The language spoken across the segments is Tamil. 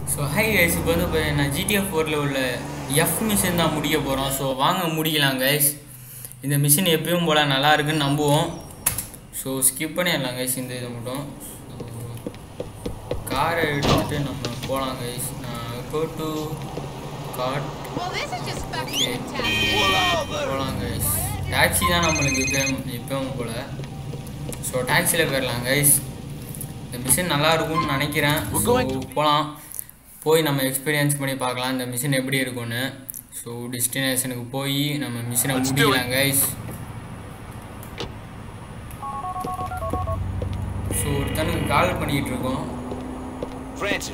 ஸோ ஹை கைஸ் இப்போ வந்து இப்போ நான் ஜிடிஎஃப் ஃபோரில் உள்ள எஃப் மிஷின் தான் முடிக்க போகிறோம் ஸோ வாங்க முடிக்கலாம் கைஸ் இந்த மிஷின் எப்பயும் போல் நல்லா இருக்குன்னு நம்புவோம் ஸோ ஸ்கிப் பண்ணிடலாம் கைஸ் இந்த இதை மட்டும் ஸோ காரை எடுத்துட்டு நம்ம போகலாம் கைஸ் நான் go to god Well, this is just fucking Okay. fantastic. போகலாம் கைஸ் டாக்ஸி தான் நம்மளுக்கு எப்பயும் எப்பயும் போல் ஸோ டாக்ஸியில் போயிடலாம் கைஸ் இந்த மிஷின் நல்லா இருக்கும்னு நினைக்கிறேன் We're ஸோ going போகலாம் போய் நம்ம எக்ஸ்பீரியன்ஸ் பண்ணி பார்க்கலாம் இந்த மிஷின் எப்படி இருக்கும்னு ஸோ டெஸ்டினேஷனுக்கு போய் நம்ம மிஷினை Let's do it. முடிக்கலாம் கைஸ் ஸோ ஒருத்தனுக்கு கால் பண்ணிக்கிட்டு இருக்கோம் Francis.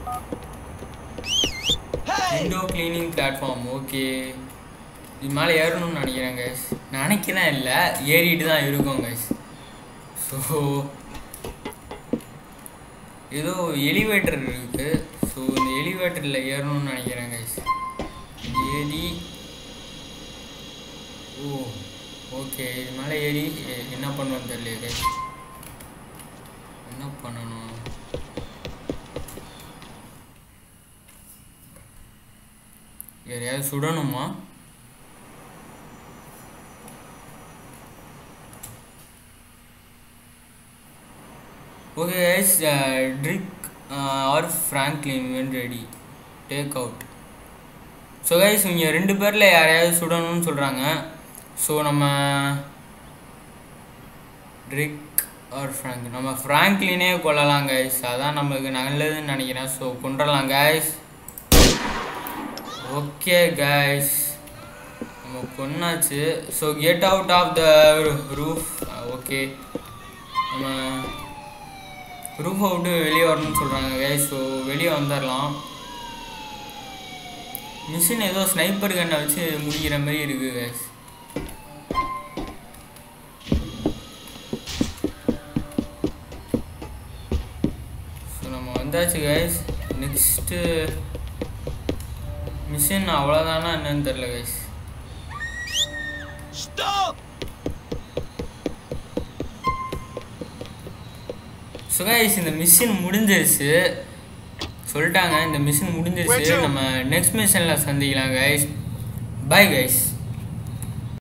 Window cleaning platform okay இது மேலே ஏறணும்னு நினைக்கிறேன் கைஸ் நினைக்கிறேன் இல்லை ஏறிட்டு தான் இருக்கும் கைஸ் ஸோ ஏதோ எலிவேட்டர் இருக்குது ஸோ இந்த எலிவேட்டரில் ஏறணும்னு நினைக்கிறேன் கைஸ் ஏறி ஓ ஓகே இது மேலே ஏறி எ- என்ன பண்ணுவோன்னு தெரியல கைஸ் என்ன பண்ணணும் யாரையாவது சுடணுமா okay guys trick or Franklin when ready take out so guys இவங்க ரெண்டு பேரில் யாரையாவது சுடணும்னு சொல்கிறாங்க ஸோ நம்ம ட்ரிக் ஆர் ஃப்ராங்க் நம்ம ஃப்ராங்க்லினே கொல்லலாம் கைஸ் அதான் நம்மளுக்கு நல்லதுன்னு நினைக்கிறேன் ஸோ கொண்டுடலாம் கைஸ் ஓகே கைஸ் நம்ம கொன்னாச்சு so get out of the roof okay நம்ம ரூஃபை விட்டு வெளியே வரணும்னு சொல்கிறாங்க கைஸ் ஸோ வெளியே வந்துடலாம் மிஷின் ஏதோ ஸ்னைப்பர் கண்ணை வச்சு முடிக்கிற மாதிரி இருக்குது கைஸ் ஸோ நம்ம வந்தாச்சு கைஸ் நெக்ஸ்ட்டு மிஷின் அவ்வளோதானா என்னன்னு தெரில கைஸ் Stop! ஸோ கைஸ் இந்த மிஷின் முடிஞ்சிருச்சு சொல்லிட்டாங்க இந்த மிஷின் முடிஞ்சிருச்சு Where to? நம்ம நெக்ஸ்ட் மிஷனில் சந்திக்கலாம் கைஸ் பை கைஸ்